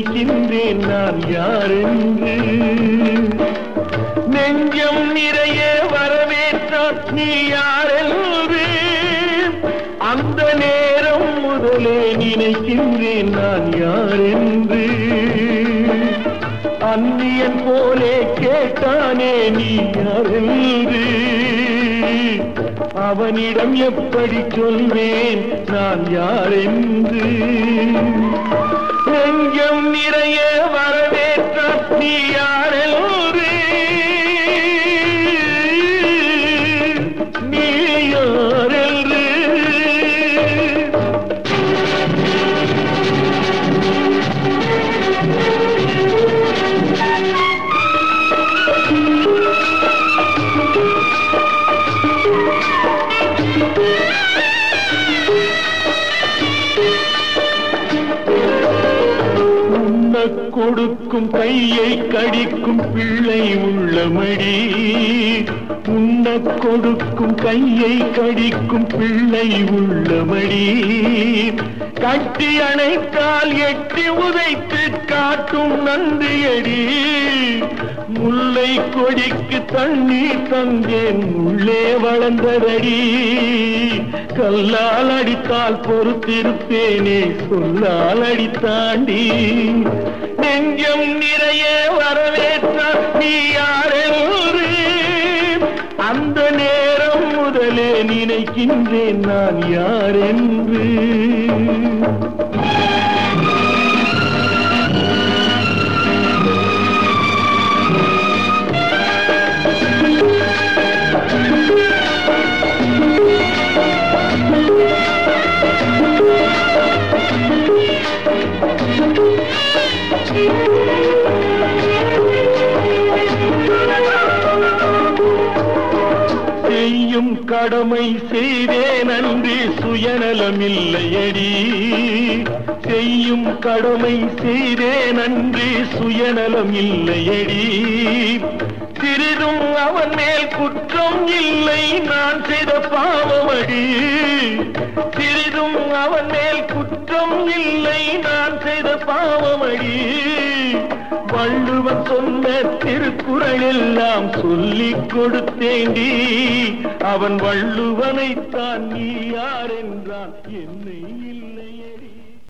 நினைக்கின்றேன் நான் யாரென்று நெஞ்சம் நிறைய வரவேற்றான் நீ யாரென்று அந்த நேரம் முதலே நினைக்கின்றேன் நான் யாரென்று அந்நியன் போலே கேட்டானே நீ யாரென்று அவனிடம் எப்படி சொல்வேன் நான் யாரென்று நெஞ்சம் நிறைய வரவேற்ற நீ யாரென்று நீ யாரென்று உண்ணக் கொடுக்கும் கையை கடிக்கும் பிள்ளை உள்ளமடி உண்ணக் கொடுக்கும் கையை கடிக்கும் பிள்ளை உள்ளமடி கட்டி அணைத்தால் எட்டி உதைத்து காட்டும் நன்றியடி முல்லை கொடிக்கு தண்ணீர் தந்தேன் உள்ளே வளர்ந்ததடி கல்லால் அடித்தால் பொறுத்திருப்பேனே சொல்லால் அடித்தாண்டி நெஞ்சம் நிறைய வரவேற்ற நீ யாரென்று அந்த நேரம் முதலே நினைக்கின்றேன் நான் யாரென்று செய்யும் கடமை செய்தேன் அன்றி சுயநலமில்லையடி செய்யும் கடமை செய்தேன் அன்றி சுயநலமில்லையடி சிறிதும் அவன் மேல் குற்றம் இல்லை நான் செய்த பாவமடி சிறிதும் அவன் மேல் குற்றம் இல்லை நான் செய்த பாவமடி வள்ளுவன் சொன்ன திருக்குறள் எல்லாம் சொல்லிக் கொடுத்தேண்டி அவன் வள்ளுவனைத்தான் நீ யார் என்றான் என்னை இல்லை